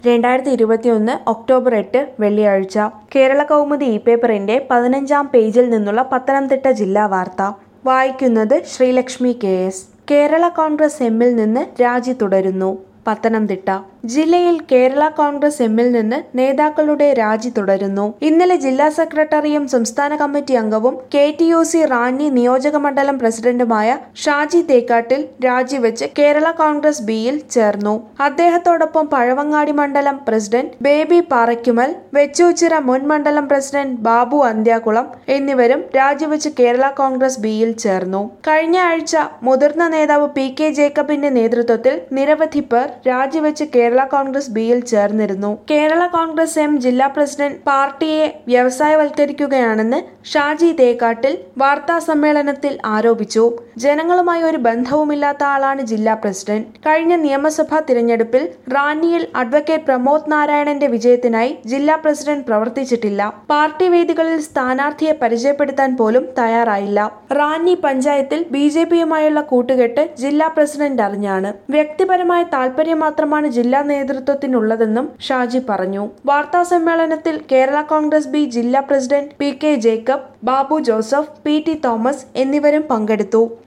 രണ്ടായിരത്തി ഇരുപത്തിയൊന്ന് ഒക്ടോബർ എട്ട് വെള്ളിയാഴ്ച കേരള കൗമുദി ഇ പേപ്പറിന്റെ പതിനഞ്ചാം പേജിൽ നിന്നുള്ള പത്തനംതിട്ട ജില്ലാ വാർത്ത വായിക്കുന്നത് ശ്രീലക്ഷ്മി കെ എസ് കേരള കോൺഗ്രസ് എമ്മിൽ നിന്ന് രാജി തുടരുന്നു പത്തനംതിട്ട ജില്ലയിൽ കേരള കോൺഗ്രസ് എമ്മിൽ നിന്ന് നേതാക്കളുടെ രാജി തുടരുന്നു ഇന്നലെ ജില്ലാ സെക്രട്ടറിയും സംസ്ഥാന കമ്മിറ്റി അംഗവും K T U C Ranni നിയോജക മണ്ഡലം പ്രസിഡന്റുമായ ഷാജി തേക്കാട്ടിൽ രാജിവെച്ച് കേരള കോൺഗ്രസ് ബിയിൽ ചേർന്നു അദ്ദേഹത്തോടൊപ്പം പഴവങ്ങാടി മണ്ഡലം പ്രസിഡന്റ് ബേബി പാറയ്ക്കുമൽ വെച്ചൂച്ചിറ മുൻ മണ്ഡലം പ്രസിഡന്റ് ബാബു അന്ത്യാകുളം എന്നിവരും രാജിവെച്ച് കേരള കോൺഗ്രസ് ബിയിൽ ചേർന്നു കഴിഞ്ഞ ആഴ്ച മുതിർന്ന നേതാവ് പി കെ ജേക്കബിന്റെ നേതൃത്വത്തിൽ നിരവധി പേർ രാജിവെച്ച് കേരള കോൺഗ്രസ് ബിയിൽ ചേർന്നിരുന്നു കേരള കോൺഗ്രസ് എം ജില്ലാ പ്രസിഡന്റ് പാർട്ടിയെ വ്യവസായവൽക്കരിക്കുകയാണെന്ന് ഷാജി തേക്കാട്ടിൽ വാർത്താ സമ്മേളനത്തിൽ ആരോപിച്ചു ജനങ്ങളുമായി ഒരു ബന്ധവുമില്ലാത്ത ആളാണ് ജില്ലാ പ്രസിഡന്റ് കഴിഞ്ഞ നിയമസഭാ തിരഞ്ഞെടുപ്പിൽ റാന്നിയിൽ അഡ്വക്കേറ്റ് പ്രമോദ് നാരായണന്റെ വിജയത്തിനായി ജില്ലാ പ്രസിഡന്റ് പ്രവർത്തിച്ചിട്ടില്ല പാർട്ടി വേദികളിൽ സ്ഥാനാർത്ഥിയെ പരിചയപ്പെടുത്താൻ പോലും തയ്യാറായില്ല റാന്നി പഞ്ചായത്തിൽ ബി ജെ പിയുമായുള്ള കൂട്ടുകെട്ട് ജില്ലാ പ്രസിഡന്റ് അറിഞ്ഞാണ് വ്യക്തിപരമായ താല്പര്യം മാത്രമാണ് ജില്ലാ നേതൃത്വത്തിനുള്ളതെന്നും ഷാജി പറഞ്ഞു വാർത്താ സമ്മേളനത്തിൽ കേരള കോൺഗ്രസ് ബി ജില്ലാ president P K Jacob Babu Joseph P T Thomas എന്നിവരും പങ്കെടുത്തു